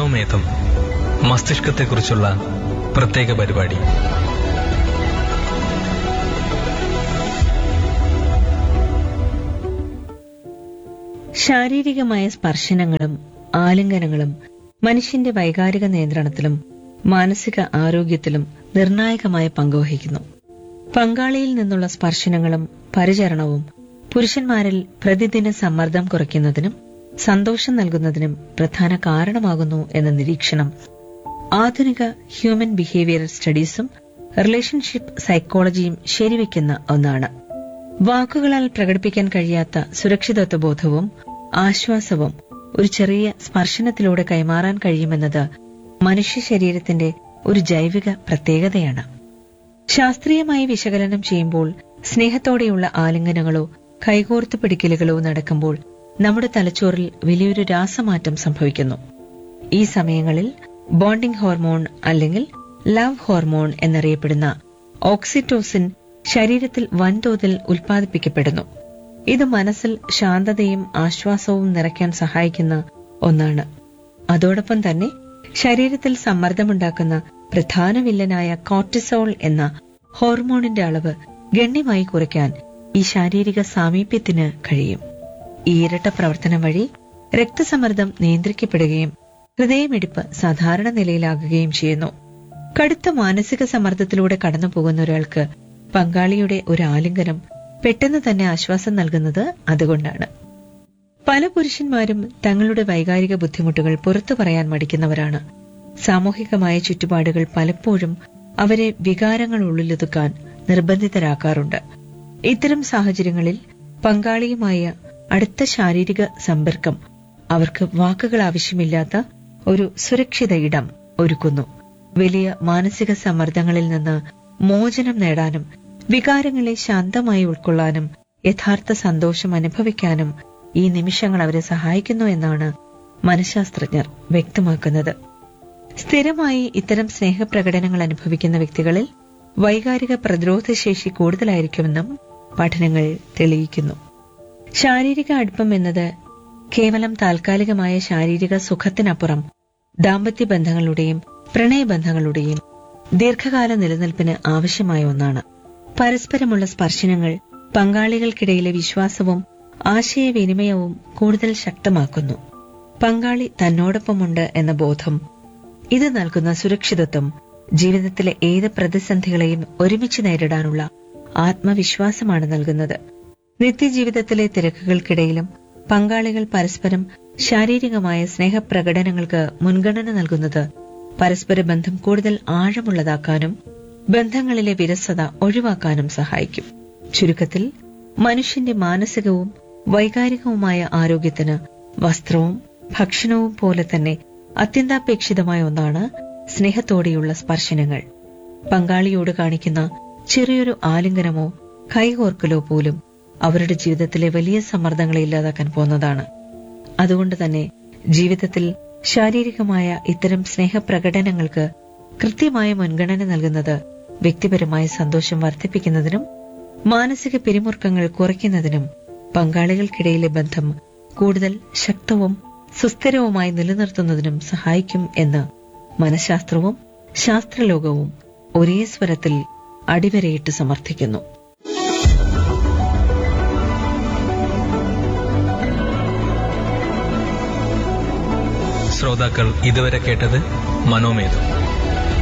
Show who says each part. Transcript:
Speaker 1: മനോമേധം മസ്തിഷ്കത്തെക്കുറിച്ചുള്ള പ്രത്യേക പരിപാടി
Speaker 2: ശാരീരികമായ സ്പർശനങ്ങളും ആലിംഗനങ്ങളും മനുഷ്യന്റെ വൈകാരിക നിയന്ത്രണത്തിലും മാനസിക ആരോഗ്യത്തിലും നിർണായകമായ പങ്കുവഹിക്കുന്നു പങ്കാളിയിൽ നിന്നുള്ള സ്പർശനങ്ങളും പരിചരണവും പുരുഷന്മാരിൽ പ്രതിദിന സമ്മർദ്ദം കുറയ്ക്കുന്നതിനും സന്തോഷം നൽകുന്നതിനും പ്രധാന കാരണമാകുന്നു എന്ന നിരീക്ഷണം ആധുനിക ഹ്യൂമൻ ബിഹേവിയറൽ സ്റ്റഡീസും റിലേഷൻഷിപ്പ് സൈക്കോളജിയും ശരിവെക്കുന്ന ഒന്നാണ് വാക്കുകളാൽ പ്രകടിപ്പിക്കാൻ കഴിയാത്ത സുരക്ഷിതത്വ ബോധവും ആശ്വാസവും ഒരു ചെറിയ സ്പർശനത്തിലൂടെ കൈമാറാൻ കഴിയുമെന്നത് മനുഷ്യ ശരീരത്തിന്റെ ഒരു ജൈവിക പ്രത്യേകതയാണ് ശാസ്ത്രീയമായി വിശകലനം ചെയ്യുമ്പോൾ സ്നേഹത്തോടെയുള്ള ആലിംഗനങ്ങളോ കൈകോർത്ത് പിടിക്കലുകളോ നടക്കുമ്പോൾ നമ്മുടെ തലച്ചോറിൽ വലിയൊരു രാസമാറ്റം സംഭവിക്കുന്നു ഈ സമയങ്ങളിൽ ബോണ്ടിംഗ് ഹോർമോൺ അല്ലെങ്കിൽ ലവ് ഹോർമോൺ എന്നറിയപ്പെടുന്ന ഓക്സിറ്റോസിൻ ശരീരത്തിൽ വൻതോതിൽ ഉൽപ്പാദിപ്പിക്കപ്പെടുന്നു ഇത് മനസ്സിൽ ശാന്തതയും ആശ്വാസവും നിറയ്ക്കാൻ സഹായിക്കുന്ന ഒന്നാണ് അതോടൊപ്പം തന്നെ ശരീരത്തിൽ സമ്മർദ്ദമുണ്ടാക്കുന്ന പ്രധാന വില്ലനായ കോർട്ടിസോൾ എന്ന ഹോർമോണിന്റെ അളവ് ഗണ്യമായി കുറയ്ക്കാൻ ഈ ശാരീരിക സാമീപ്യത്തിന് കഴിയും ഈ ഇരട്ട പ്രവർത്തനം വഴി രക്തസമ്മർദ്ദം നിയന്ത്രിക്കപ്പെടുകയും ഹൃദയമിടിപ്പ് സാധാരണ നിലയിലാകുകയും ചെയ്യുന്നു കടുത്ത മാനസിക സമ്മർദ്ദത്തിലൂടെ കടന്നു പോകുന്ന ഒരാൾക്ക് പങ്കാളിയുടെ ഒരു ആലിംഗനം പെട്ടെന്ന് തന്നെ ആശ്വാസം നൽകുന്നത് അതുകൊണ്ടാണ് പല പുരുഷന്മാരും തങ്ങളുടെ വൈകാരിക ബുദ്ധിമുട്ടുകൾ പുറത്തു പറയാൻ മടിക്കുന്നവരാണ് സാമൂഹികമായ ചുറ്റുപാടുകൾ പലപ്പോഴും അവരെ വികാരങ്ങൾ ഉള്ളിലൊതുക്കാൻ നിർബന്ധിതരാക്കാറുണ്ട് ഇത്തരം സാഹചര്യങ്ങളിൽ പങ്കാളിയുമായ അടുത്ത ശാരീരിക സമ്പർക്കം അവർക്ക് വാക്കുകൾ ആവശ്യമില്ലാത്ത ഒരു സുരക്ഷിത ഇടം ഒരുക്കുന്നു വലിയ മാനസിക സമ്മർദ്ദങ്ങളിൽ നിന്ന് മോചനം നേടാനും വികാരങ്ങളെ ശാന്തമായി ഉൾക്കൊള്ളാനും യഥാർത്ഥ സന്തോഷം അനുഭവിക്കാനും ഈ നിമിഷങ്ങൾ അവരെ സഹായിക്കുന്നു എന്നാണ് മനഃശാസ്ത്രജ്ഞർ വ്യക്തമാക്കുന്നത് സ്ഥിരമായി ഇത്തരം സ്നേഹപ്രകടനങ്ങൾ അനുഭവിക്കുന്ന വ്യക്തികളിൽ വൈകാരിക പ്രതിരോധശേഷി കൂടുതലായിരിക്കുമെന്നും പഠനങ്ങൾ തെളിയിക്കുന്നു ശാരീരിക അടുപ്പം എന്നത് കേവലം താൽക്കാലികമായ ശാരീരിക സുഖത്തിനപ്പുറം ദാമ്പത്യ ബന്ധങ്ങളുടെയും പ്രണയബന്ധങ്ങളുടെയും ദീർഘകാല നിലനിൽപ്പിന് ആവശ്യമായ ഒന്നാണ് പരസ്പരമുള്ള സ്പർശനങ്ങൾ പങ്കാളികൾക്കിടയിലെ വിശ്വാസവും ആശയവിനിമയവും കൂടുതൽ ശക്തമാക്കുന്നു പങ്കാളി തന്നോടൊപ്പമുണ്ട് എന്ന ബോധം ഇത് നൽകുന്ന സുരക്ഷിതത്വം ജീവിതത്തിലെ ഏത് പ്രതിസന്ധികളെയും ഒരുമിച്ച് നേരിടാനുള്ള ആത്മവിശ്വാസമാണ് നൽകുന്നത് നിത്യജീവിതത്തിലെ തിരക്കുകൾക്കിടയിലും പങ്കാളികൾ പരസ്പരം ശാരീരികമായ സ്നേഹപ്രകടനങ്ങൾക്ക് മുൻഗണന നൽകുന്നത് പരസ്പര ബന്ധം കൂടുതൽ ആഴമുള്ളതാക്കാനും ബന്ധങ്ങളിലെ വിരസത ഒഴിവാക്കാനും സഹായിക്കും ചുരുക്കത്തിൽ മനുഷ്യന്റെ മാനസികവും വൈകാരികവുമായ ആരോഗ്യത്തിന് വസ്ത്രവും ഭക്ഷണവും പോലെ തന്നെ അത്യന്താപേക്ഷിതമായ ഒന്നാണ് സ്നേഹത്തോടെയുള്ള സ്പർശനങ്ങൾ പങ്കാളിയോട് കാണിക്കുന്ന ചെറിയൊരു ആലിംഗനമോ കൈകോർക്കലോ പോലും അവരുടെ ജീവിതത്തിലെ വലിയ സമ്മർദ്ദങ്ങളെ ഇല്ലാതാക്കാൻ പോകുന്നതാണ് അതുകൊണ്ട് തന്നെ ജീവിതത്തിൽ ശാരീരികമായ ഇത്തരം സ്നേഹപ്രകടനങ്ങൾക്ക് കൃത്യമായ മുൻഗണന നൽകുന്നത് വ്യക്തിപരമായ സന്തോഷം വർദ്ധിപ്പിക്കുന്നതിനും മാനസിക പിരിമുറുക്കങ്ങൾ കുറയ്ക്കുന്നതിനും പങ്കാളികൾക്കിടയിലെ ബന്ധം കൂടുതൽ ശക്തവും സുസ്ഥിരവുമായി നിലനിർത്തുന്നതിനും സഹായിക്കും എന്ന് മനഃശാസ്ത്രവും ശാസ്ത്രലോകവും ഒരേ സ്വരത്തിൽ അടിവരയിട്ട് സമർത്ഥിക്കുന്നു
Speaker 1: ശ്രോതാക്കൾ ഇതുവരെ കേട്ടത് മനോമേധം